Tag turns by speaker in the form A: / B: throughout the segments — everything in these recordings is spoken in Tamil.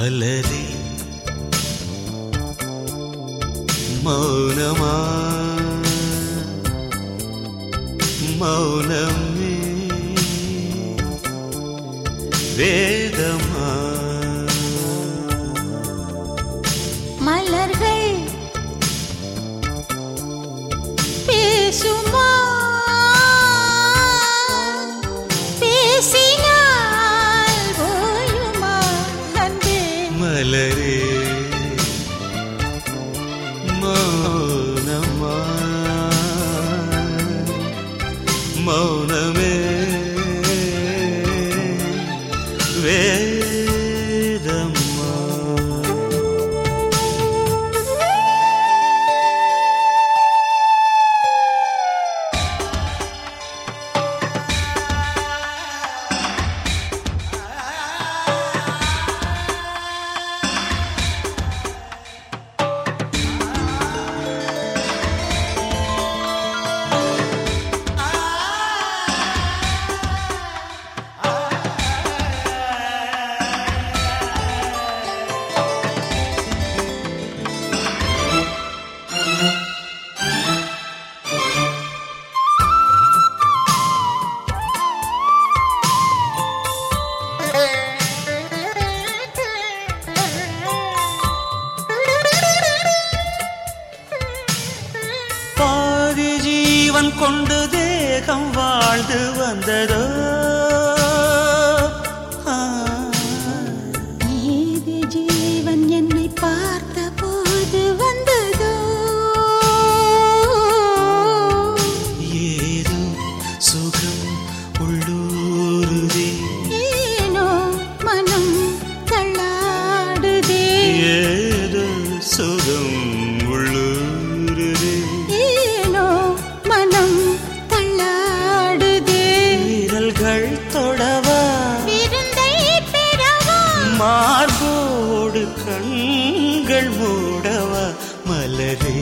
A: மலரே மௌனமா மௌனமே வேதமா
B: மலர்கள் பேசுமா பேசினால் ஓயுமா அன்பே
A: மலரே மௌனமா மௌனமே வேதம்மா பாதி ஜீவன் கொண்டு தேகம் வாழ்ந்து வந்ததோ ஆ,
B: ஏது ஜீவன் என்னை பார்த்த போது வந்ததோ
A: ஏதோ சுகம் உள்ளூருதே
B: ஏனோ மனம் தள்ளாடுதே
A: ஏதோ சுகம் உள்ளூருதே
B: ஏனோ மனம் தள்ளாடுதே
A: விரல்கள் தொடவா
B: விருந்தை பெறவா
A: மார்போடு கண்கள் மூடவா மலரே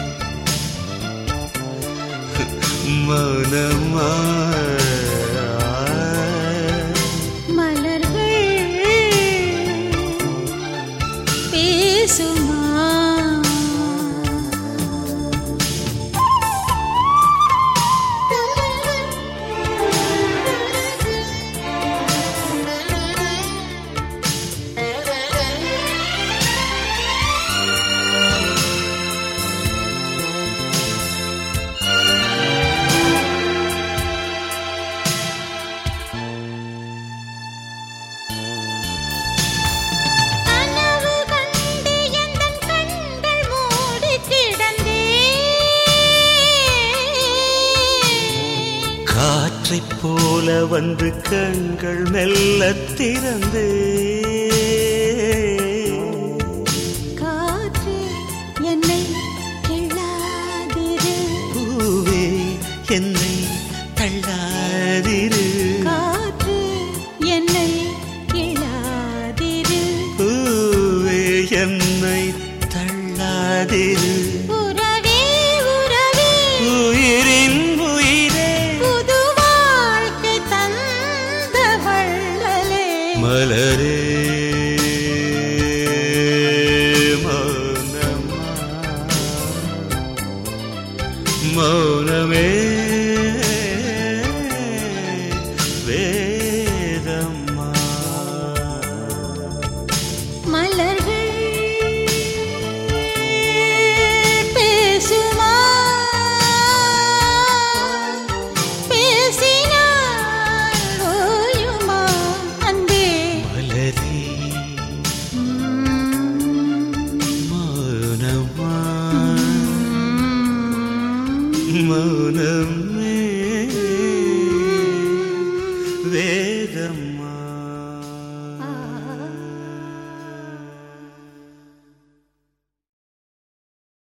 A: மனமா
B: மலர்கள் பேசுமா கனவு கண்டு எந்தன் கண்கள் மூடி கிடந்தே
A: காற்றைப் போல வந்து கண்கள் மெல்ல திறந்து
B: காற்று என்னை கிள்ளாதிரு
A: பூவே என்னை தள்ளாதிரு
B: காற்று என்னை கிள்ளாதிரு
A: பூவே என்னை தள்ளாதிரு
B: உறவே உறவே
A: உயிரின் உயிரே
B: புது வாழ்க்கை தந்த வள்ளலே
A: மலரே மௌனமா மௌனமே வேதம்மா
B: மலர்கள் பேசுமா பேசினால் ஓயுமா அன்பே
A: மலரே மௌனமா மௌனம்